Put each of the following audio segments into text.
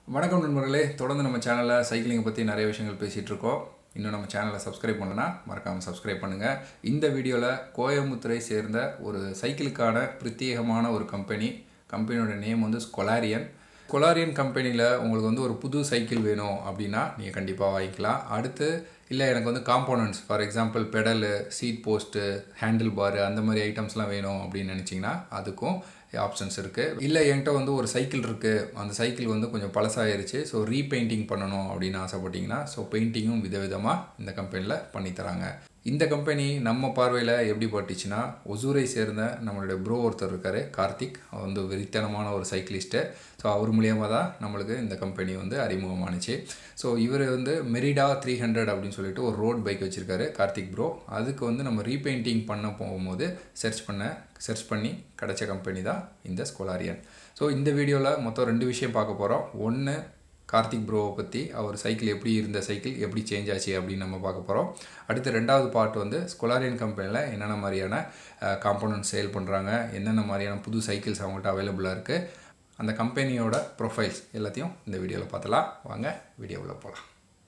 வணக்கம் நண்பர்களே தொடர்ந்து நம்ம சேனலில் சைக்கிளிங்கை பற்றி நிறைய விஷயங்கள் பேசிகிட்டு இருக்கோம் இன்னும் நம்ம சேனலை சப்ஸ்கிரைப் பண்ணலனா மறக்காமல் சப்ஸ்கிரைப் பண்ணுங்கள் இந்த வீடியோவில் கோயம்புத்தூரை சேர்ந்த ஒரு சைக்கிளுக்கான பிரத்யேகமான ஒரு கம்பெனி கம்பெனியோட நேம் வந்து ஸ்கொலாரியன் கொலாரியன் கம்பெனியில் உங்களுக்கு வந்து ஒரு புது சைக்கிள் வேணும் அப்படின்னா நீங்கள் கண்டிப்பாக வாங்கிக்கலாம் அடுத்து இல்லை எனக்கு வந்து components for example pedal seat post handle bar அந்த மாதிரி ஐட்டம்ஸ்லாம் வேணும் அப்படின்னு நினச்சிங்கன்னா அதுக்கும் ஆப்ஷன்ஸ் இருக்குது இல்லை என்கிட்ட வந்து ஒரு சைக்கிள் இருக்குது அந்த சைக்கிள் வந்து கொஞ்சம் பழசாயிருச்சு ஸோ ரீபெயிண்டிங் பண்ணணும் அப்படின்னு ஆசைப்பட்டீங்கன்னா ஸோ பெயிண்டிங்கும் விதவிதமாக இந்த கம்பெனியில் பண்ணித்தராங்க இந்த கம்பெனி நம்ம பார்வையில் எப்படி பட்டுச்சுன்னா ஒசூரை சேர்ந்த நம்மளுடைய ப்ரோ ஒருத்தர் இருக்கார் கார்த்திக் அவர் வந்து வெறித்தனமான ஒரு சைக்கிளிஸ்ட்டு ஸோ அவர் மூலியமாக தான் நம்மளுக்கு இந்த கம்பெனி வந்து அறிமுகமானுச்சு ஸோ இவர் வந்து மெரிடா த்ரீ ஹண்ட்ரட் அப்படின்னு சொல்லிட்டு ஒரு ரோட் பைக் வச்சுருக்காரு கார்த்திக் ப்ரோ அதுக்கு வந்து நம்ம ரீபெயிண்டிங் பண்ண போகும்போது சர்ச் பண்ண சர்ச் பண்ணி கிடச்ச கம்பெனி தான் இந்த ஸ்கொலாரியன் ஸோ இந்த வீடியோவில் மொத்தம் ரெண்டு விஷயம் பார்க்க போகிறோம் ஒன்று கார்த்திக் ப்ரோவை பற்றி அவர் சைக்கிள் எப்படி இருந்த சைக்கிள் எப்படி சேஞ்ச் ஆச்சு அப்படின்னு நம்ம பார்க்க போகிறோம் அடுத்து ரெண்டாவது பார்ட் வந்து ஸ்கொலாரியன் கம்பெனியில் என்னென்ன மாதிரியான காம்போனன்ட் சேல் பண்ணுறாங்க என்னென்ன மாதிரியான புது சைக்கிள்ஸ் அவங்கள்ட்ட அவைலபிளாக இருக்குது அந்த கம்பெனியோட ப்ரொஃபைல்ஸ் எல்லாத்தையும் இந்த வீடியோவில் பார்த்தலாம் வாங்க வீடியோவில் போகலாம்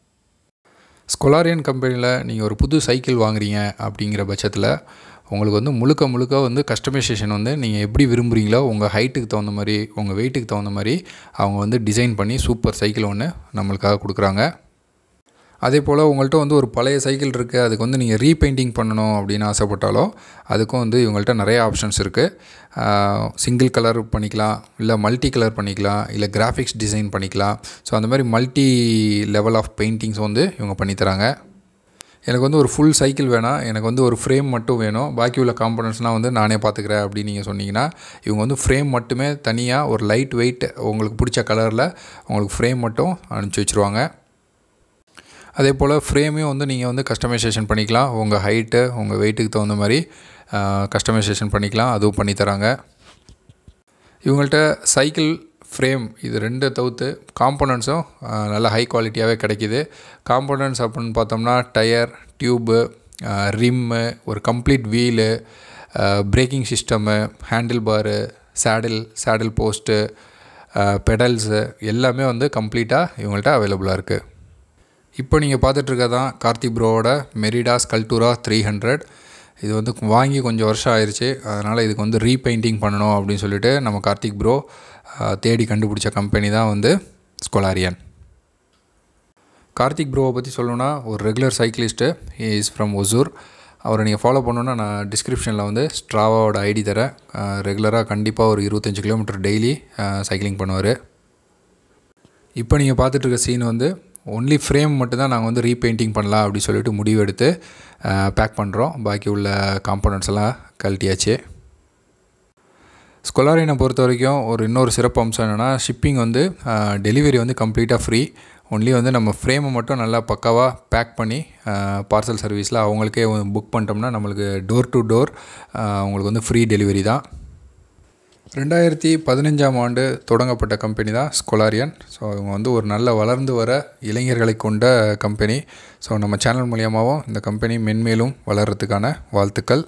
ஸ்கொலாரியன் கம்பெனியில் நீங்கள் ஒரு புது சைக்கிள் வாங்குறீங்க அப்படிங்கிற பட்சத்தில் உங்களுக்கு வந்து முழுக்க முழுக்க வந்து கஸ்டமைசேஷன் வந்து நீங்கள் எப்படி விரும்புகிறீங்களோ உங்கள் ஹைட்டுக்கு தகுந்த மாதிரி உங்கள் வெயிட்டுக்கு தகுந்த மாதிரி அவங்க வந்து டிசைன் பண்ணி சூப்பர் சைக்கிள் ஒன்று நம்மளுக்காக கொடுக்குறாங்க அதே போல் உங்கள்கிட்ட வந்து ஒரு பழைய சைக்கிள் இருக்குது அதுக்கு வந்து நீங்கள் ரீபெயிண்டிங் பண்ணணும் அப்படின்னு ஆசைப்பட்டாலோ அதுக்கும் வந்து இவங்கள்ட்ட நிறைய ஆப்ஷன்ஸ் இருக்குது சிங்கிள் கலர் பண்ணிக்கலாம் இல்லை மல்டி கலர் பண்ணிக்கலாம் இல்லை கிராஃபிக்ஸ் டிசைன் பண்ணிக்கலாம் ஸோ அந்த மாதிரி மல்டி லெவல் ஆஃப் பெயிண்டிங்ஸ் வந்து இவங்க பண்ணித்தராங்க எனக்கு வந்து ஒரு ஃபுல் சைக்கிள் வேணாம் எனக்கு வந்து ஒரு ஃப்ரேம் மட்டும் வேணும் பாக்கி உள்ள காம்பனன்ட்ஸ்லாம் வந்து நானே பார்த்துக்கிறேன் அப்படின்னு நீங்கள் சொன்னீங்கன்னா இவங்க வந்து ஃப்ரேம் மட்டுமே தனியாக ஒரு லைட் வெயிட் உங்களுக்கு பிடிச்ச கலரில் உங்களுக்கு ஃப்ரேம் மட்டும் அனுப்பிச்சி வச்சுருவாங்க அதே போல் ஃப்ரேமையும் வந்து நீங்கள் வந்து கஸ்டமைசேஷன் பண்ணிக்கலாம் உங்கள் ஹைட்டு உங்கள் வெயிட்டுக்கு தகுந்த மாதிரி கஸ்டமைசேஷன் பண்ணிக்கலாம் அதுவும் பண்ணித்தராங்க இவங்கள்ட்ட சைக்கிள் ஃப்ரேம் இது ரெண்டு தவிர்த்து காம்போனன்ட்ஸும் நல்ல ஹை குவாலிட்டியாகவே கிடைக்கிது காம்போனன்ட்ஸ் அப்படின்னு பார்த்தோம்னா டயர் டியூபு ரிம்மு ஒரு complete wheel braking system handle bar saddle saddle post pedals எல்லாமே வந்து கம்ப்ளீட்டாக இவங்கள்ட்ட அவைலபிளாக இருக்குது இப்போ நீங்கள் பார்த்துட்ருக்கதான் கார்த்திக் ப்ரோவோட மெரிடா ஸ்கல்டூரா த்ரீ ஹண்ட்ரட் இது வந்து வாங்கி கொஞ்சம் வருஷம் ஆயிடுச்சு அதனால் இதுக்கு வந்து ரீபெயிண்டிங் பண்ணணும் அப்படின்னு சொல்லிட்டு நம்ம கார்த்திக் ப்ரோ தேடி கண்டுபிடிச்ச கம்பெனி தான் வந்து ஸ்கொலாரியன் கார்த்திக் ப்ரோவை பற்றி சொல்லணுன்னா ஒரு regular cyclist is from Hosur அவரை நீங்கள் ஃபாலோ பண்ணணுன்னா நான் டிஸ்கிரிப்ஷனில் வந்து ஸ்ட்ராவாவோட ஐடி தரேன் ரெகுலராக கண்டிப்பாக ஒரு இருபத்தஞ்சி கிலோமீட்டர் டெய்லி சைக்கிளிங் பண்ணுவார் இப்போ நீங்கள் பார்த்துட்ருக்க சீன் வந்து ஒன்லி ஃப்ரேம் மட்டும்தான் நாங்கள் வந்து ரீபெயிண்டிங் பண்ணலாம் அப்படின்னு சொல்லிட்டு முடிவு எடுத்து பேக் பண்ணுறோம் பாக்கி உள்ள காம்போனன்ட்ஸ் எல்லாம் கழட்டியாச்சு ஸ்கொலாரினை பொறுத்த வரைக்கும் ஒரு இன்னொரு சிறப்பு அம்சம் என்னென்னா ஷிப்பிங் வந்து டெலிவரி வந்து கம்ப்ளீட்டாக ஃப்ரீ ஒன்லி வந்து நம்ம ஃப்ரேமை மட்டும் நல்லா பக்காவாக பேக் பண்ணி பார்சல் சர்வீஸில் அவங்களுக்கே புக் பண்ணிட்டோம்னா நம்மளுக்கு டோர் டு டோர் உங்களுக்கு வந்து ஃப்ரீ டெலிவரி தான் ரெண்டாயிரத்தி பதினஞ்சாம் ஆண்டு தொடங்கப்பட்ட கம்பெனி தான் ஸ்கொலாரியன் ஸோ இவங்க வந்து ஒரு நல்ல வளர்ந்து வர இளைஞர்களை கொண்ட கம்பெனி ஸோ நம்ம சேனல் மூலியமாகவும் இந்த கம்பெனி மென்மேலும் வளர்கிறதுக்கான வாழ்த்துக்கள்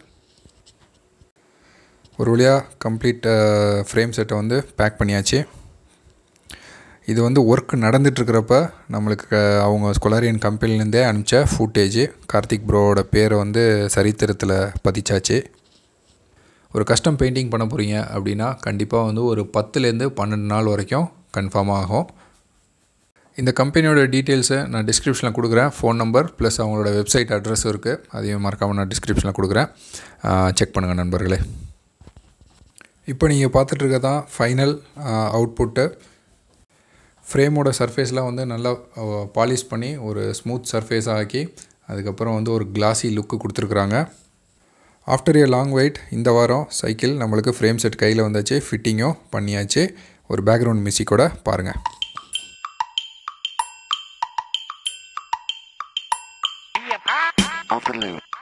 ஒரு வழியாக கம்ப்ளீட் ஃப்ரேம் செட்டை வந்து பேக் பண்ணியாச்சு இது வந்து ஒர்க் நடந்துகிட்ருக்கிறப்ப நம்மளுக்கு அவங்க ஸ்கொலாரியன் கம்பெனிலேருந்தே அனுப்பிச்ச ஃபுட்டேஜ் கார்த்திக் ப்ரோவோட பேரை வந்து சரித்திரத்தில் பதிச்சாச்சு ஒரு கஸ்டம் பெயிண்டிங் பண்ண போகிறீங்க அப்படின்னா கண்டிப்பாக வந்து ஒரு பத்துலேருந்து பன்னெண்டு நாள் வரைக்கும் கன்ஃபார்ம் ஆகும் இந்த கம்பெனியோட டீட்டெயில்ஸை நான் டிஸ்கிரிப்ஷனில் கொடுக்குறேன் ஃபோன் நம்பர் ப்ளஸ் அவங்களோட வெப்சைட் அட்ரஸ் இருக்குது அதையும் மறக்காமல் நான் டிஸ்கிரிப்ஷனில் கொடுக்குறேன் செக் பண்ணுங்கள் நண்பர்களே இப்போ நீங்கள் பார்த்துட்ருக்க தான் ஃபைனல் அவுட்புட்டு ஃப்ரேமோட சர்ஃபேஸ்லாம் வந்து நல்லா பாலிஷ் பண்ணி ஒரு ஸ்மூத் சர்ஃபேஸ் ஆக்கி அதுக்கப்புறம் வந்து ஒரு கிளாஸி லுக்கு கொடுத்துருக்குறாங்க ஆஃப்டர் ஏ லாங் வெயிட் இந்த வாரம் சைக்கிள் நம்மளுக்கு ஃப்ரேம் செட் கையில் வந்தாச்சு ஃபிட்டிங்கும் பண்ணியாச்சு ஒரு பேக்ரவுண்ட் மியூசிக்கோட பாருங்கள் Off the loop.